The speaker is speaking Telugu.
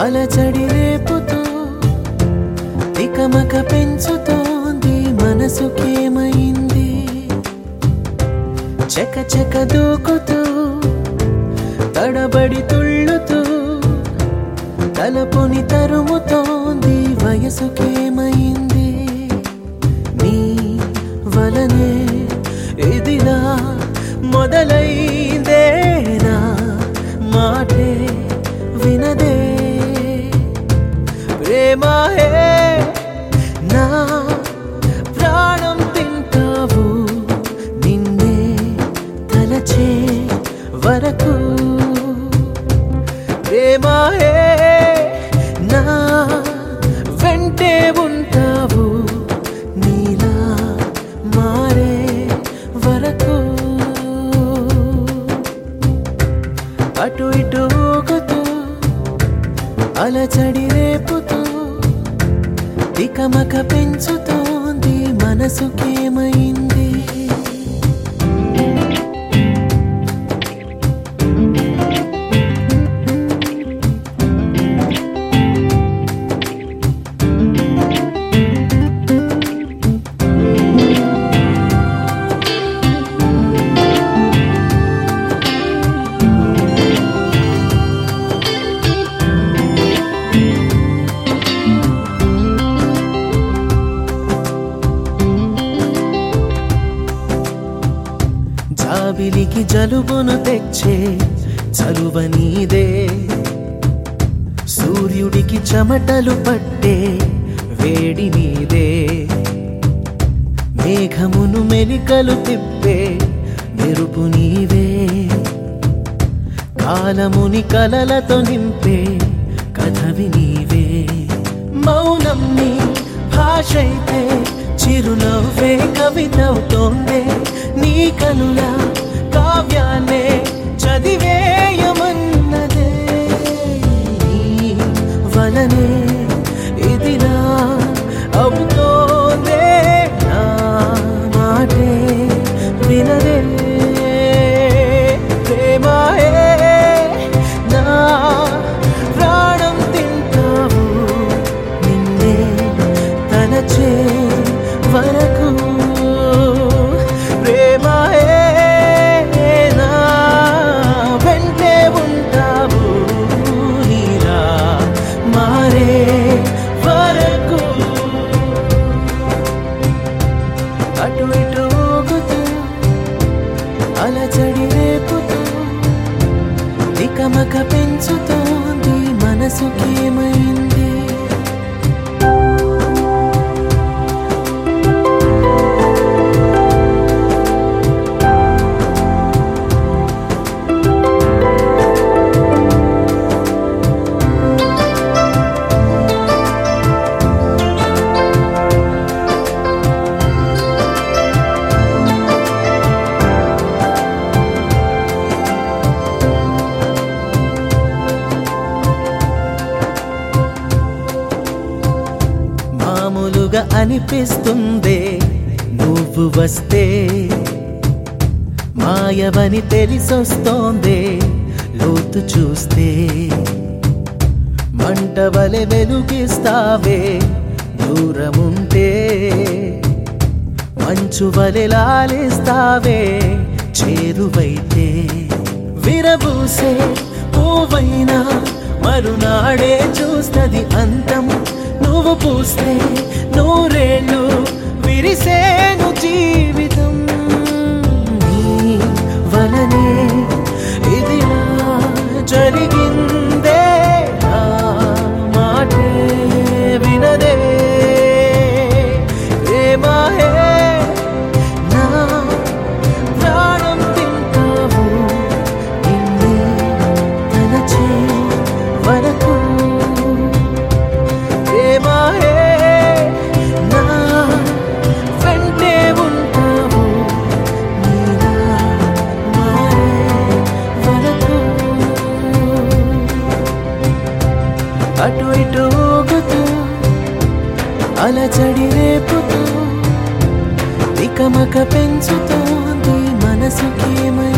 అలచడి రేపుతూ తికమక పెంచుతోంది మనసుకేమైంది చెక చెక దూకుతూ తడబడి తుళ్ళుతూ తలపుని తరుముతోంది వయసుకేమైంది నీ వలనే ఇదిలా మొదలైందేనా మాటే వినదే ప్రేమాయే నా ప్రాణం తింటావు నిన్నే తలచే వరకు ప్రేమాయే నా వెంటే ఉంటావు నీలా మారే వరకు అటు ఇటు ఊగుతూ అలచడి రేపుతూ తికమక పెంచుతోంది మనసుకేమైంది జాబిలికి జలుబును తెచ్చే చలువ నీదే సూర్యుడికి చెమటలు పట్టే వేడి నీదే మేఘమును మెలికలు తిప్పే మెరుపు నీవే కాలముని కలలతో నింపే కథవి నీవే మౌనం నీ భాషైతే చిరునవ్వే కవితవుతోందే నీ కనుల కావ్యాన్నే చదివేయమన్నదే నీ వలనే ఇదిలా అవుతోందే నా మాటే వినదే ప్రేమాయే నా ప్రాణం తింటావు నిన్నే తలచే వరకు ప్రేమాయే నా వెంటే ఉంటావు నీలా మారే వరకు అటు ఇటు ఊగుతూ అలచడి రేపుతూ తికమక పెంచుతోంది మనసుకేమైంది మామూలుగా అనిపిస్తుందే నువ్వు వస్తే మాయవని తెలిసొస్తోందే లోతు చూస్తే మంట వలె వెలుగిస్తావే దూరముంటే మంచు వలె లాలిస్తావే చేరువైతే విరబూసే పువ్వైనా మరునాడే చూస్తది అంతం నువ్వు పూస్తే నూరేళ్ళు విరిసేను జీవితం నీ వలనే ఇదిలా జరిగిందే నా మాటే వినదే ప్రేమాయే నా ప్రాణం తింటావు నిన్నే తలచే వరకు ప్రేమాయే నా వెంటే ఉంటావు నీలా మారే వరకు అటు ఇటు ఊగుతూ అలచడి రేపుతూ తికమక పెంచుతోంది మనసుకేమై